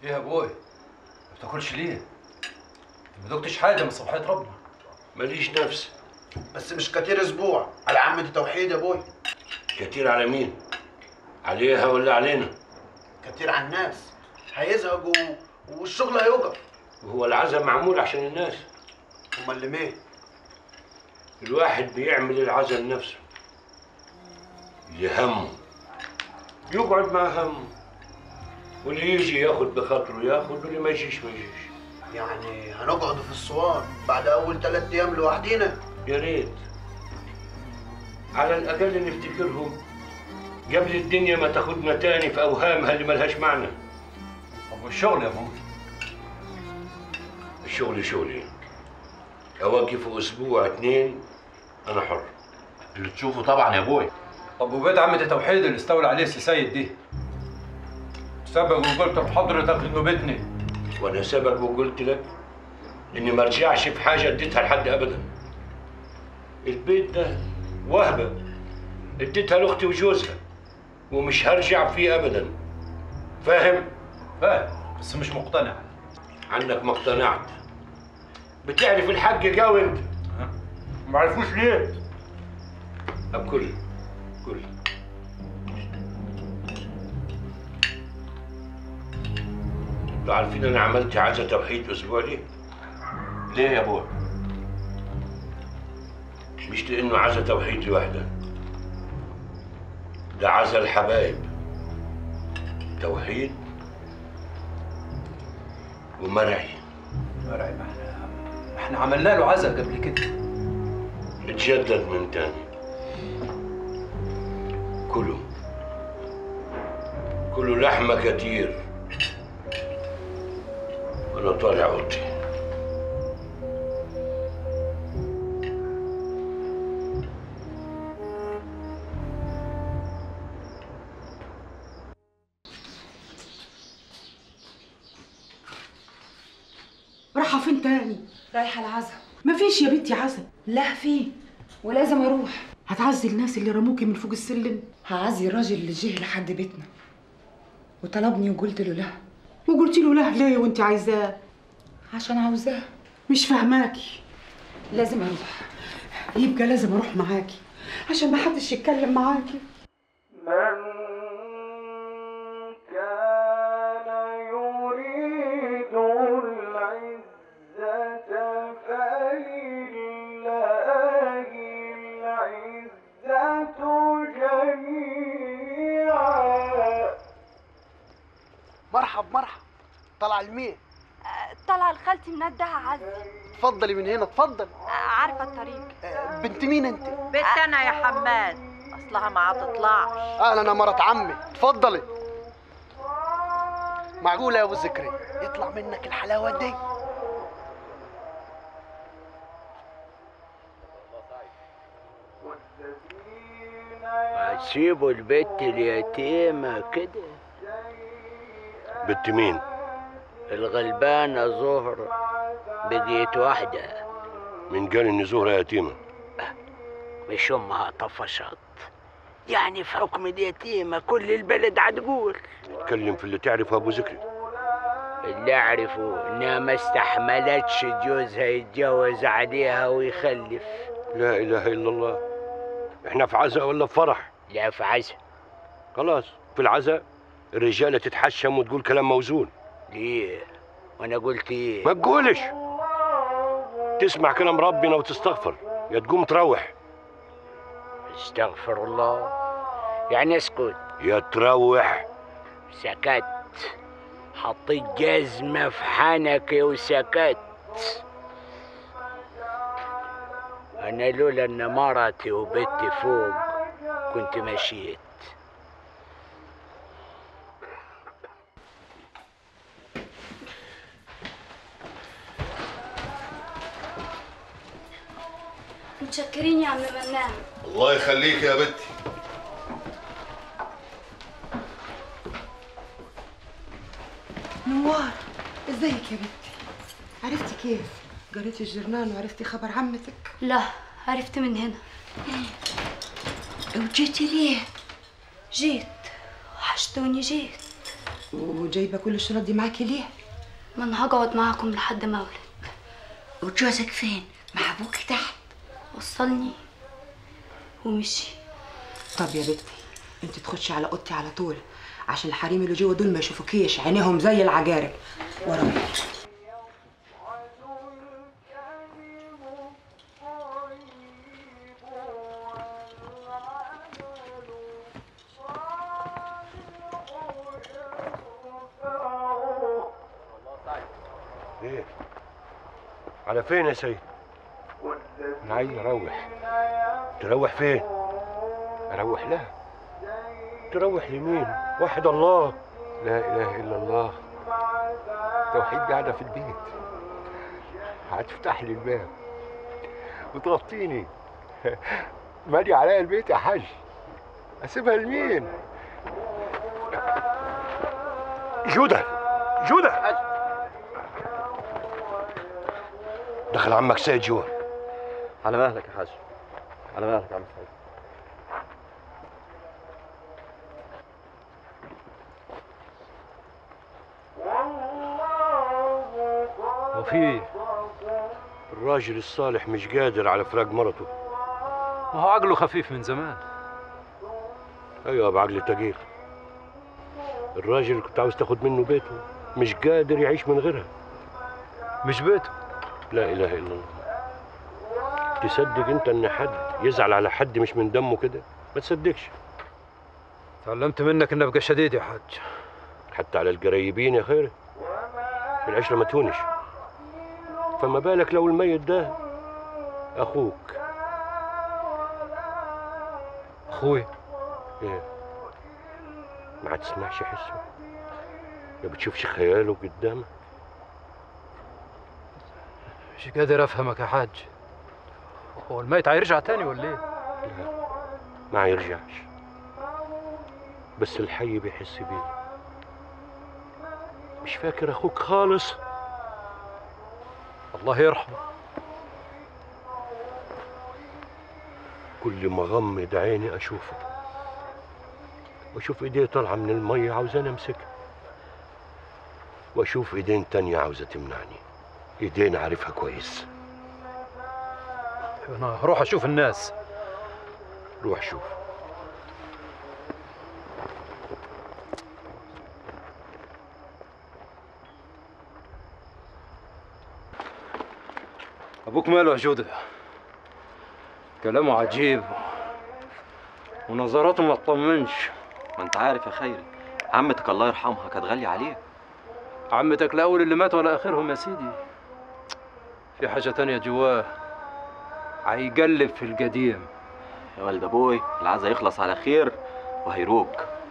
ايه يا ابوي ما بتاكلش ليه ما دقتش حاجه من صبحيه ربنا ماليش نفس بس مش كتير اسبوع على عمة التوحيد يا ابوي كتير على مين عليها ولا علينا كتير على الناس هيزهقوا والشغل هيوقف وهو العزا معمول عشان الناس امال اللي مين الواحد بيعمل العزا لنفسه لهمه يقعد مع همه واللي يجي ياخد بخاطره ياخد واللي ما يجيش ما يجيش يعني هنقعد في الصوان بعد اول ثلاث ايام لوحدينا يا ريت على الأقل نفتكرهم قبل الدنيا ما تاخدنا تاني في أوهامها اللي ملهاش معنى طب والشغل يا ابوي الشغل شغلي أوقف أسبوع اتنين أنا حر اللي تشوفه طبعا يا ابوي طب وبيت عمة التوحيد اللي استولى عليه سي سيد دي سبق وقلت لحضرتك انه بيتنا وأنا سبق وقلت لك إني ما ارجعش في حاجة اديتها لحد أبدا البيت ده وهبة اديتها لأختي وجوزها ومش هرجع فيه أبدا فاهم؟ فاهم بس مش مقتنع عنك ما اقتنعت بتعرف الحق قوي انت ها؟ ما عرفوش ليه طب كل كل انتوا عارفين انا عملت عزا توحيد اسبوع ليه؟ ليه يا ابوي مش لانه عزا توحيد لوحده ده عزا الحبايب توحيد ومرعي مرعي ما احنا ما احنا عملنا له عزا قبل كده اتجدد من تاني كلوا كلوا لحمة كتير أنا طالع أوضتي رايحة فين تاني؟ رايحة العزا مفيش يا بنتي عزا لا في ولازم اروح هتعزي الناس اللي رموكي من فوق السلم هعزي الراجل اللي جه لحد بيتنا وطلبني وقلت له لا وقلتي له لا ليه وانت عايزاه عشان عاوزاه مش فاهماكي لازم اروح يبقى لازم اروح معاكي عشان ما حدش يتكلم معاكي مرحب مرحب طلع المين طلع لخالتي مندها عزي اتفضلي من هنا اتفضل عارفه الطريق آه، بنت مين انت بنت انا يا حماد اصلها ما هتطلعش اهلا انا مرات عمي اتفضلي معقولة يا ابو ذكري يطلع منك الحلاوة دي هتسيبوا البت اليتيمة كده بنت مين؟ الغلبانة زهرة بقيت واحدة من قال إن زهرة يتيمة مش أمها طفشت يعني في حكم اليتيمة كل البلد هتقول اتكلم في اللي تعرفه أبو ذكري اللي أعرفه إنها ما استحملتش جوزها يتجوز عليها ويخلف لا إله إلا الله إحنا في عزا ولا في فرح لا في عزا خلاص في العزا الرجالة تتحشم وتقول كلام موزون ليه وأنا قلت إيه ما تقولش تسمع كلام ربنا وتستغفر يا تقوم تروح استغفر الله يعني اسكت يا تروح سكت حطيت جزمة في حنكي وسكت أنا لولا إن مرتي وبنتي فوق كنت مشيت متشكرين يا عم منان الله يخليك يا بنتي نوار ازيك يا بنتي عرفتي كيف قريتي الجرنان وعرفتي خبر عمتك لا عرفت من هنا وجيتي ليه جيت وحشتوني جيت وجايبه كل الشنط دي معاكي ليه ما انا هقعد معاكم لحد ما اولد وجوزك فين مع ابوك تحت وصلني ومشي طب يا بنتي انت تخشي على اوضتي على طول عشان الحريم اللي جوه دول ما يشوفوكيش عينيهم زي العجارب ورايا ايه على فين يا سيد انا عايز اروح تروح فين اروح لها تروح لمين وحد الله لا اله الا الله توحيد قاعده في البيت هتفتح لي الباب وتغطيني مالي عليا البيت يا حاج اسيبها لمين جودة جودة دخل عمك سيد جوا على مهلك يا حاج على مهلك يا عم سعيد وفي الراجل الصالح مش قادر على فراق مرته ما هو عقله خفيف من زمان ايوه بعقل تقيل الراجل اللي كنت عاوز تاخد منه بيته مش قادر يعيش من غيرها مش بيته لا اله الا الله تصدق انت ان حد يزعل على حد مش من دمه كده ما تصدقش تعلمت منك اني ابقى شديد يا حاج حتى على القريبين يا خير العشره ما تهونش فما بالك لو الميت ده اخوك اخوي ايه ما تسمعش حسه ما بتشوفش خياله قدامك مش قادر افهمك يا حاج هو الميت هيرجع تاني ولا ايه لا ما يرجعش بس الحي بيحس بيه مش فاكر اخوك خالص الله يرحمه كل ما غمض عيني اشوفه واشوف ايديه طالعه من الميه عاوزاني امسكها واشوف ايدين تانية عاوزه تمنعني ايدين عارفها كويس انا هروح اشوف الناس روح شوف ابوك ماله يا جودة كلامه عجيب ونظراته ما تطمنش ما انت عارف يا خيري عمتك الله يرحمها كانت غالية عليه عمتك لا اول اللي مات ولا اخرهم يا سيدي في حاجة تانية جواه هيقلب في القديم يا ولد ابوي العزا يخلص على خير وهيروق